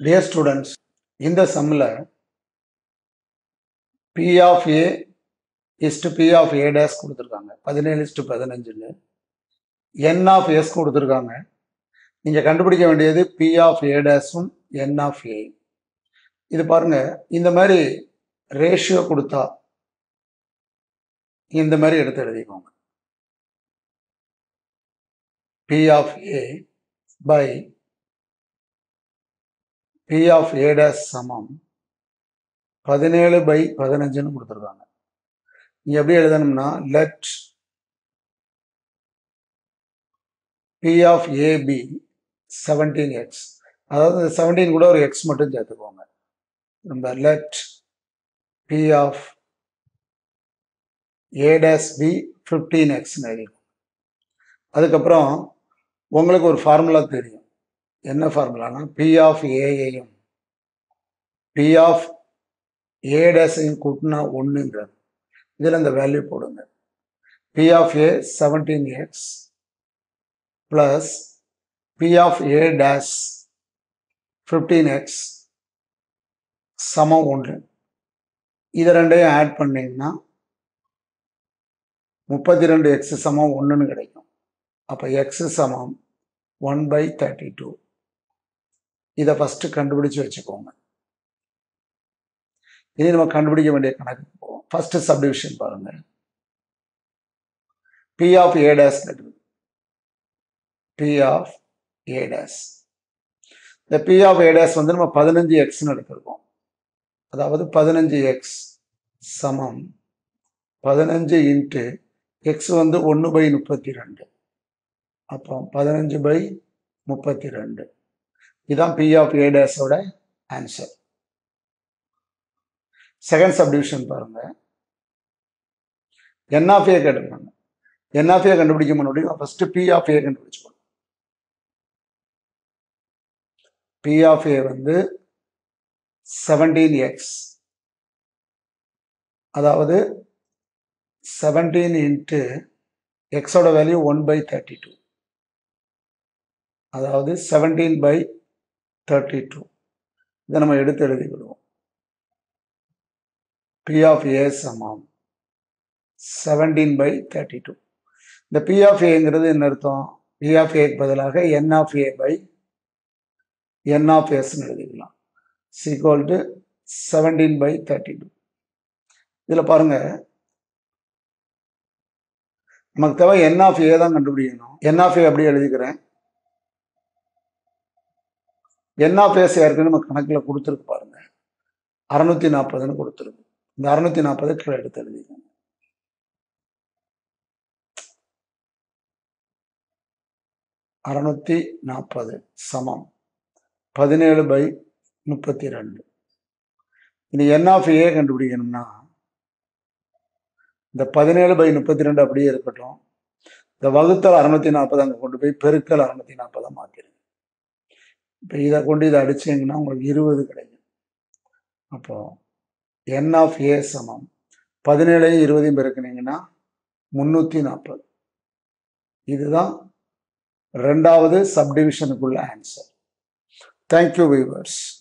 dear students இந்த சம்மில் P of A is to P of A dash கொடுத்துருக்காங்க பதினேழு இஸ்டு பதினஞ்சுன்னு என் ஆஃப் எஸ் கொடுத்துருக்காங்க நீங்கள் கண்டுபிடிக்க வேண்டியது பி ஆஃப் ஏ டேஸும் என் ஆஃப் ஏ இது பாருங்க இந்த மாதிரி ரேஷியோ கொடுத்தா இந்த மாதிரி எடுத்து எழுதிக்கோங்க P of A by P of A dash சமம் பதினேழு பை பதினஞ்சுன்னு கொடுத்துருக்காங்க நீங்க எப்படி எழுதணும்னா let P of A be seventeen x அதாவது செவன்டீன் கூட ஒரு எக்ஸ் மட்டும் சேர்த்துக்கோங்க நம்ம let P of A dash be fifteen எக்ஸ்னு எழுதிக்கும் அதுக்கப்புறம் உங்களுக்கு ஒரு ஃபார்முலா தெரியும் என்ன ஃபார்முலானா பி ஆஃப் ஏஐயும் பி ஆஃப் ஏ டேஸையும் கூட்டினா ஒன்றுங்கிறது இதில் இந்த வேல்யூ போடுங்க P of A seventeen x plus B of A dash fifteen x சமம் ஒன்று இதை ரெண்டையும் ஆட் பண்ணீங்கன்னா முப்பத்தி ரெண்டு எக்ஸ் சமம் ஒன்றுன்னு கிடைக்கும் அப்போ எக்ஸ் சமம் ஒன் பை தேர்ட்டி டூ இதை ஃபஸ்ட்டு கண்டுபிடிச்சு வச்சுக்கோங்க இனி நம்ம கண்டுபிடிக்க வேண்டிய கணக்கு போவோம் ஃபர்ஸ்ட் சப்டிவிஷன் பாருங்க P of A dash P of A dash இந்த பி ஆஃப் ஏ டேஸ் வந்து நம்ம பதினஞ்சு எக்ஸ்னு எடுத்திருக்கோம் அதாவது பதினஞ்சு எக்ஸ் சமம் பதினஞ்சு இன்ட்டு எக்ஸ் வந்து ஒன்று பை முப்பத்தி ரெண்டு அப்போ பதினஞ்சு பை முப்பத்தி ரெண்டு இதுதான் பி ஆஃப் ஏ டேஸோட ஆன்சர் செகண்ட் சப்டிவிஷன் பாருங்க என் ஆஃப் ஏ கேட்டிருக்காங்க என் ஆஃப் ஏ கண்டுபிடிக்க முன்னாடி ஃபர்ஸ்ட் பி ஆஃப் ஏ கண்டுபிடிச்சுக்கணும் பி ஆஃப் ஏ வந்து செவன்டீன் எக்ஸ் அதாவது செவன்டீன் இன்ட்டு எக்ஸோட value one by thirty two அதாவது செவன்டீன் பை தேர்ட்டி டூ இதை நம்ம எடுத்து எழுதி விடுவோம் பி ஆஃப் ஏ சமம் செவன்டீன் பை தேர்ட்டி டூ இந்த பி ஆஃப் ஏங்கிறது என்ன அர்த்தம் பி ஆஃப் ஏக்கு பதிலாக N of A by N of எஸ்ன்னு எழுதிக்கலாம் is equal to seventeen by thirty two இதில் பாருங்க நமக்கு தேவை என் ஆஃப் ஏ தான் கண்டுபிடிக்கணும் என் ஆஃப் ஏ அப்படி எழுதிக்கிறேன் என் ஆஃப் ஏஸ் ஏற்கனவே நம்ம கணக்கில் கொடுத்துருக்கு பாருங்க அறுநூத்தி நாற்பதுன்னு கொடுத்துருக்கு இந்த அறுநூத்தி நாற்பது கீழே எடுத்து எழுதிக்கோங்க அறுநூத்தி நாற்பது சமம் பதினேழு பை முப்பத்தி ரெண்டு இனி என் ஆஃப் ஏ கண்டுபிடிக்கணும்னா இந்த பதினேழு பை முப்பத்தி ரெண்டு அப்படியே இருக்கட்டும் இந்த வகுத்தல் அறுநூத்தி நாற்பது அங்கே கொண்டு போய் பெருக்கல் அறுநூத்தி நாற்பதை மாற்றிடுங்க இப்போ இதை கொண்டு இதை அடிச்சிங்கன்னா உங்களுக்கு இருபது கிடைக்கும் அப்போ என் ஆஃப் ஏ சமம் பதினேழையும் இருபதையும் பெருக்கினீங்கன்னா முந்நூற்றி நாற்பது இதுதான் ரெண்டாவது சப்டிவிஷனுக்குள்ள ஆன்சர் தேங்க்யூ வீவர்ஸ்